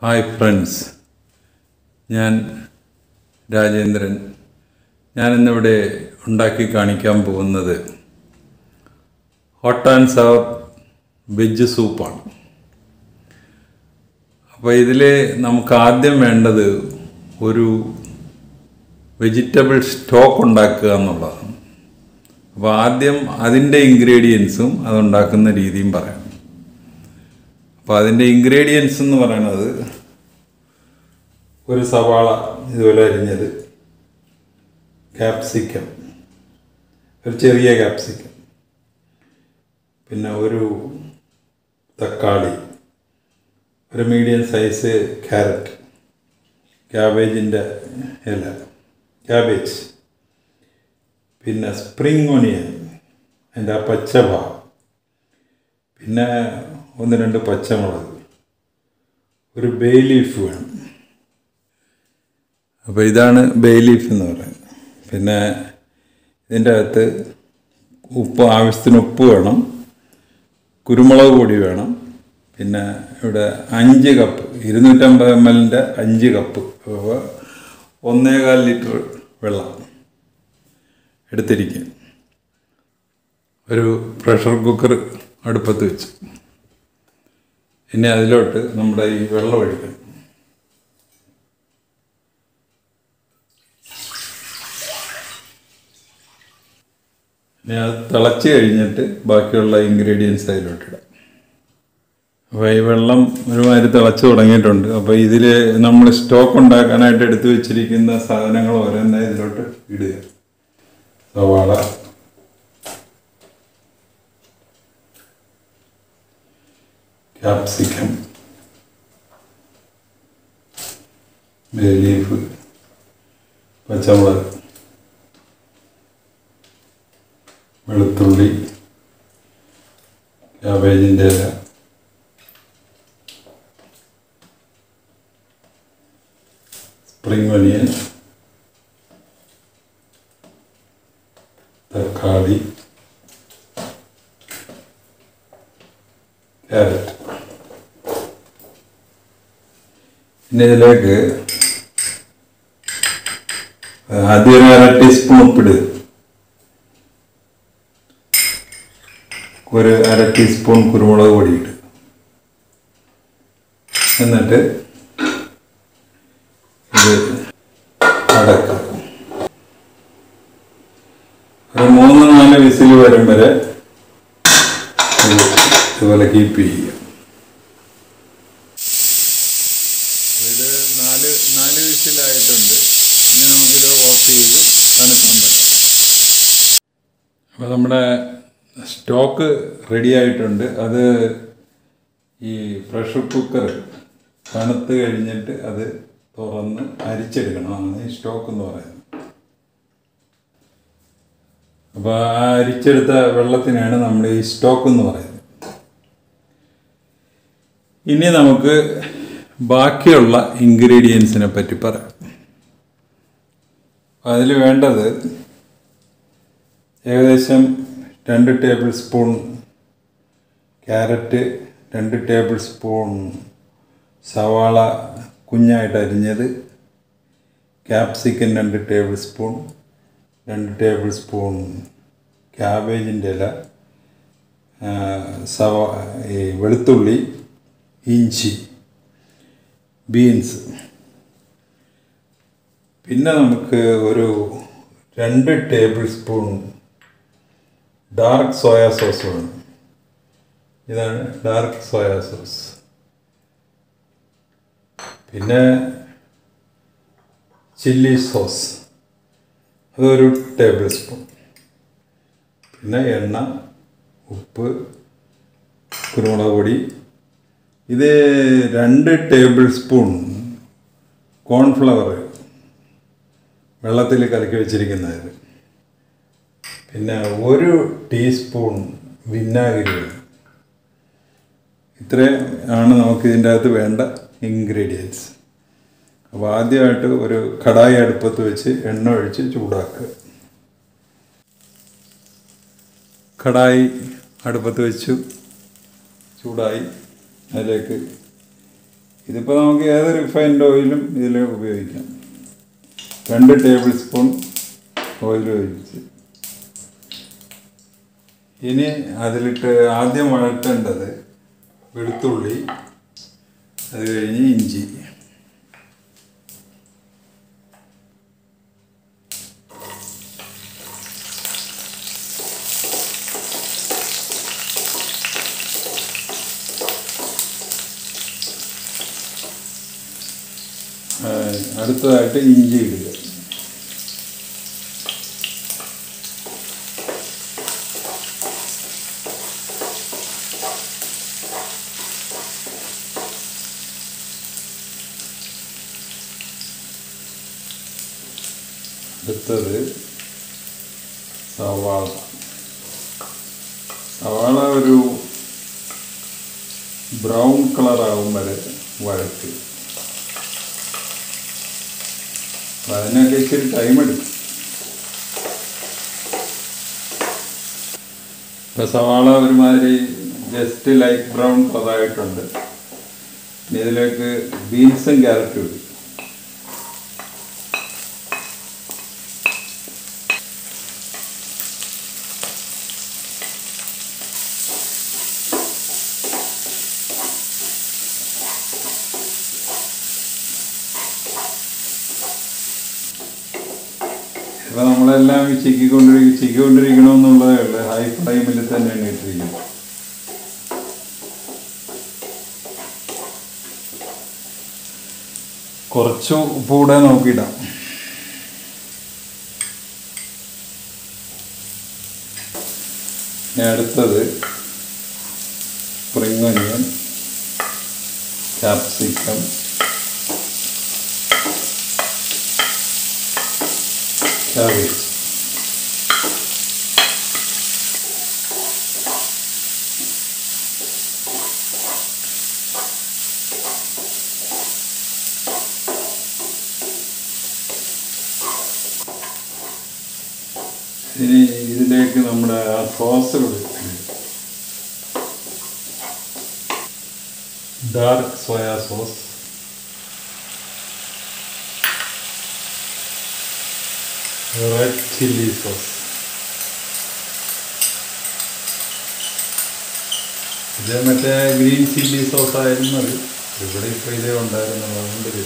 hi friends ഞാൻ രാജേന്ദ്രൻ ഞാനിന്നിവിടെ ഉണ്ടാക്കി കാണിക്കാൻ പോകുന്നത് ഹോട്ട് ആൻഡ് സവർ വെജ് സൂപ്പാണ് അപ്പോൾ ഇതിൽ നമുക്ക് ആദ്യം വേണ്ടത് ഒരു വെജിറ്റബിൾ സ്റ്റോക്ക് ഉണ്ടാക്കുക എന്നുള്ളതാണ് അപ്പോൾ ആദ്യം അതിൻ്റെ ഇൻഗ്രീഡിയൻസും അതുണ്ടാക്കുന്ന രീതിയും പറയാം അപ്പോൾ അതിൻ്റെ ഇൻഗ്രീഡിയൻസ് എന്ന് പറയുന്നത് ഒരു സവാള ഇതുപോലെ അരിഞ്ഞത് ക്യാപ്സിക്കം ഒരു ചെറിയ ക്യാപ്സിക്കം പിന്നെ ഒരു തക്കാളി ഒരു മീഡിയം സൈസ് ക്യാരറ്റ് ക്യാബേജിൻ്റെ ഇല ക്യാബേജ് പിന്നെ സ്പ്രിങ് ഒണിയൻ അതിൻ്റെ ആ പച്ച ഭാഗം പിന്നെ ഒന്ന് രണ്ട് പച്ചമുളക് ഒരു ബേ ലീഫ് വേണം അപ്പോൾ ഇതാണ് ബേ ലീഫ് എന്ന് പറയുന്നത് പിന്നെ ഇതിൻ്റെ അകത്ത് ഉപ്പ് ആവശ്യത്തിന് ഉപ്പ് വേണം കുരുമുളക് പൊടി വേണം പിന്നെ ഇവിടെ അഞ്ച് കപ്പ് ഇരുന്നൂറ്റമ്പത് എം എല്ലിൻ്റെ അഞ്ച് കപ്പ് അപ്പോൾ ഒന്നേകാൽ ലിറ്റർ വെള്ളം എടുത്തിരിക്കും ഒരു പ്രഷർ കുക്കർ അടുപ്പത്ത് വെച്ച് ഇനി അതിലോട്ട് നമ്മുടെ ഈ വെള്ളം ഒഴിക്കണം ഇനി അത് തിളച്ച് കഴിഞ്ഞിട്ട് ബാക്കിയുള്ള ഇൻഗ്രീഡിയൻസ് അതിലോട്ടിടാം അപ്പോൾ ഈ വെള്ളം ഒരുമാതിരി തിളച്ച് തുടങ്ങിയിട്ടുണ്ട് അപ്പോൾ ഇതിൽ നമ്മൾ സ്റ്റോക്ക് ഉണ്ടാക്കാനായിട്ട് എടുത്തു വെച്ചിരിക്കുന്ന സാധനങ്ങൾ ഓരോന്നെ ഇതിലോട്ട് ഇടുക സവാള ക്യാപ്സിക്കം ബേ ലീഫ് പച്ചമുളക് വെളുത്തുള്ളി ക്യാബേജിൻ്റെ ഇല സ്പ്രിംഗ് ഒനിയൻ തക്കാളി ക്യാരറ്റ് പിന്നെ ഇതിലേക്ക് ആദ്യം ഒരു അര ടീസ്പൂൺ ഉപ്പിടുക ഒരു അര ടീസ്പൂൺ കുരുമുളക് പൊടി ഇടുക എന്നിട്ട് ഇത് അടക്കുക ഒരു മൂന്ന് നാല് വിസിൽ വരും വരെ ഇത് ഇതുപോലെ കീപ്പ് ചെയ്യുക ഇത് നാല് നാല് വിസിലായിട്ടുണ്ട് ഇനി നമുക്കിത് ഓഫ് ചെയ്ത് തണുക്കാൻ പറ്റും അപ്പോൾ നമ്മുടെ സ്റ്റോക്ക് റെഡി ആയിട്ടുണ്ട് അത് ഈ പ്രഷർ കുക്കർ തണുത്ത് കഴിഞ്ഞിട്ട് അത് തുറന്ന് അരിച്ചെടുക്കണം ആണ് ഈ സ്റ്റോക്ക് എന്ന് പറയുന്നത് അപ്പോൾ ആ അരിച്ചെടുത്ത വെള്ളത്തിനാണ് നമ്മൾ ഈ സ്റ്റോക്ക് എന്ന് പറയുന്നത് ഇനി നമുക്ക് ബാക്കിയുള്ള ഇൻഗ്രീഡിയൻസിനെ പറ്റി പറയാം അതിൽ വേണ്ടത് ഏകദേശം രണ്ട് ടേബിൾ സ്പൂൺ ക്യാരറ്റ് രണ്ട് ടേബിൾ സ്പൂൺ സവാള കുഞ്ഞായിട്ട് അരിഞ്ഞത് ക്യാപ്സിക്കൻ രണ്ട് ടേബിൾ സ്പൂൺ രണ്ട് ടേബിൾ സ്പൂൺ ക്യാബേജിൻ്റെ ഇല സവ ഈ വെളുത്തുള്ളി ഇഞ്ചി ബീൻസ് പിന്നെ നമുക്ക് ഒരു രണ്ട് tablespoon dark soya sauce വേണം ഇതാണ് ഡാർക്ക് സോയാ സോസ് പിന്നെ ചില്ലി സോസ് അതൊരു ടേബിൾ സ്പൂൺ പിന്നെ എണ്ണ ഉപ്പ് കുരുമുളക് പൊടി ഇത് രണ്ട് ടേബിൾ സ്പൂൺ കോൺഫ്ലവർ വെള്ളത്തിൽ കലക്കി വെച്ചിരിക്കുന്നത് പിന്നെ ഒരു ടീസ്പൂൺ വിനാഗിരി ഇത്രയും ആണ് നമുക്ക് ഇതിൻ്റെ അകത്ത് വേണ്ട ഇൻഗ്രീഡിയൻസ് അപ്പോൾ ആദ്യമായിട്ട് ഒരു കടായി അടുപ്പത്ത് വെച്ച് എണ്ണ ഒഴിച്ച് ചൂടാക്കുക കടായി അടുപ്പത്ത് വെച്ചു ചൂടായി അതിലേക്ക് ഇതിപ്പോൾ നമുക്ക് ഏത് റിഫൈൻഡ് ഓയിലും ഇതിൽ ഉപയോഗിക്കാം രണ്ട് ടേബിൾ സ്പൂൺ ഓയിൽ ഒഴിച്ച് ഇനി അതിലിട്ട് ആദ്യം വഴറ്റേണ്ടത് വെളുത്തുള്ളി അത് കഴിഞ്ഞ് ഇഞ്ചി ആ, അടുത്തതായിട്ട് ഇഞ്ചി ഇടുക അടുത്തത് സവാള സവാള ഒരു ബ്രൗൺ കളറാകും വരെ വഴറ്റുക അപ്പം അതിനൊക്കെ ഇച്ചിരി ടൈം എടുക്കും ഇപ്പം സവാള ഒരുമാതിരി ജസ്റ്റ് ലൈറ്റ് ബ്രൗൺ കളറായിട്ടുണ്ട് ഇനി ഇതിലേക്ക് ബീൻസും ക്യാരറ്റും ഇടും ഇപ്പം നമ്മളെല്ലാം ഈ ചിക്കിക്കൊണ്ടിരിക്കും ചിക്കിക്കൊണ്ടിരിക്കണമെന്നുള്ളതേ ഉള്ളൂ ഹൈ ഫ്ലെയിമിൽ തന്നെയാണ് ഇട്ടിരിക്കുന്നത് കുറച്ച് ഉപ്പ് കൂടെ നോക്കിയിടാം ഇനി അടുത്തത് സ്പ്രിംഗ് ഒനിയൻ ക്യാപ്സിക്കം ക്യാബേജ് ഇനി ഇതിലേക്ക് നമ്മുടെ ആ സോസുകൾ dark soya sauce red chilli sauce ഇത് മറ്റേ ഗ്രീൻ ചില്ലി സോസ് ആയിരുന്നു അത് ഇവിടെ ഇപ്പോൾ ഇതേ ഉണ്ടായിരുന്നുള്ളൂ അതുകൊണ്ട് ഇത്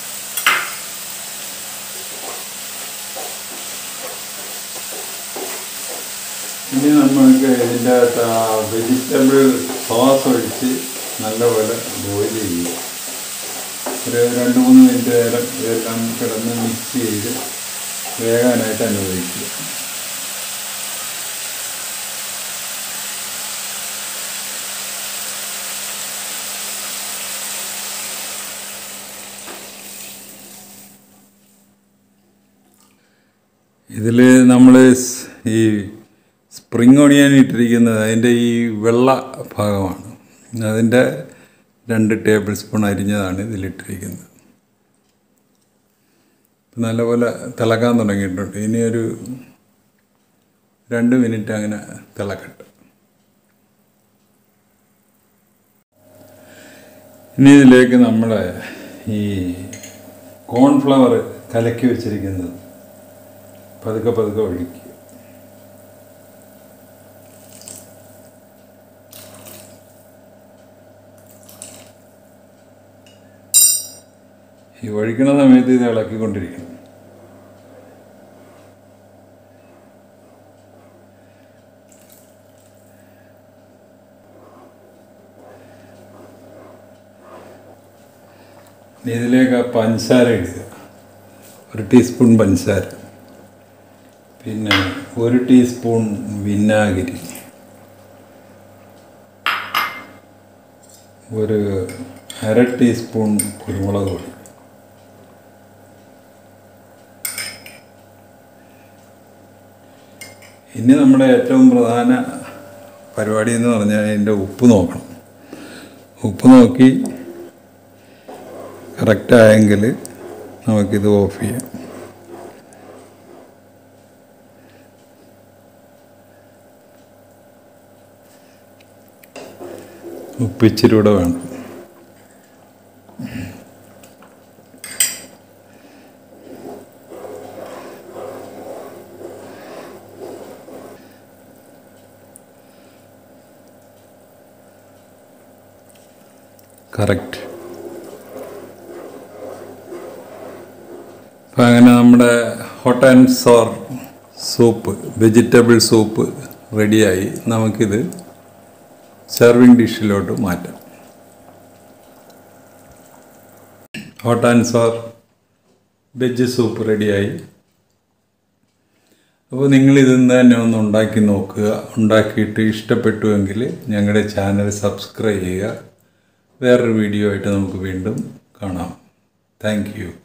ഇനി നമ്മൾക്ക് ഇതിൻ്റെ അകത്ത് ആ വെജിറ്റബിൾ സോസ് ഒഴിച്ച് നല്ലപോലെ ബോയിൽ ചെയ്യുക ഒരു രണ്ട് മൂന്ന് മിനിറ്റ് നേരം ഇതെല്ലാം കിടന്ന് മിക്സ് ചെയ്ത് വേകാനായിട്ട് അനുവദിക്കുക ഇതിൽ നമ്മൾ ഈ സ്പ്രിങ് ഒണിയൻ ഇട്ടിരിക്കുന്നത് അതിൻ്റെ ഈ വെള്ള ഭാഗമാണ് അതിൻ്റെ രണ്ട് ടേബിൾ സ്പൂൺ അരിഞ്ഞതാണ് ഇതിലിട്ടിരിക്കുന്നത് നല്ലപോലെ തിളക്കാൻ തുടങ്ങിയിട്ടുണ്ട് ഇനി ഒരു രണ്ട് മിനിറ്റ് അങ്ങനെ തിളക്കട്ടെ ഇനി ഇതിലേക്ക് നമ്മൾ ഈ കോൺഫ്ലവർ കലക്കി വെച്ചിരിക്കുന്നത് പതുക്കെ പതുക്കെ ഒഴിക്കുക ഈ ഒഴിക്കണ സമയത്ത് ഇത് ഇളക്കിക്കൊണ്ടിരിക്കണം ഇനി ഇതിലേക്ക് പഞ്ചസാര ഇടുക ഒരു ടീസ്പൂൺ പഞ്ചസാര പിന്നെ ഒരു ടീസ്പൂൺ വിനാഗിരി ഒരു അര ടീസ്പൂൺ കുരുമുളക് പൊടി ഇനി നമ്മുടെ ഏറ്റവും പ്രധാന പരിപാടി എന്ന് പറഞ്ഞാൽ അതിൻ്റെ ഉപ്പ് നോക്കണം ഉപ്പ് നോക്കി കറക്റ്റായെങ്കിൽ നമുക്കിത് ഓഫ് ചെയ്യാം ഉപ്പ് ഇച്ചിരി കൂടെ വേണം കറക്റ്റ് അപ്പം അങ്ങനെ നമ്മുടെ hot and sour soup vegetable soup റെഡിയായി നമുക്കിത് സെർവിങ് ഡിഷിലോട്ട് മാറ്റാം hot and sour veg soup റെഡിയായി അപ്പോൾ നിങ്ങൾ ഇതിന്ന് തന്നെ ഒന്ന് ഉണ്ടാക്കി നോക്കുക ഉണ്ടാക്കിയിട്ട് ഇഷ്ടപ്പെട്ടുവെങ്കിൽ ഞങ്ങളുടെ ചാനൽ സബ്സ്ക്രൈബ് ചെയ്യുക വേറൊരു വീഡിയോ ആയിട്ട് നമുക്ക് വീണ്ടും കാണാം താങ്ക് യു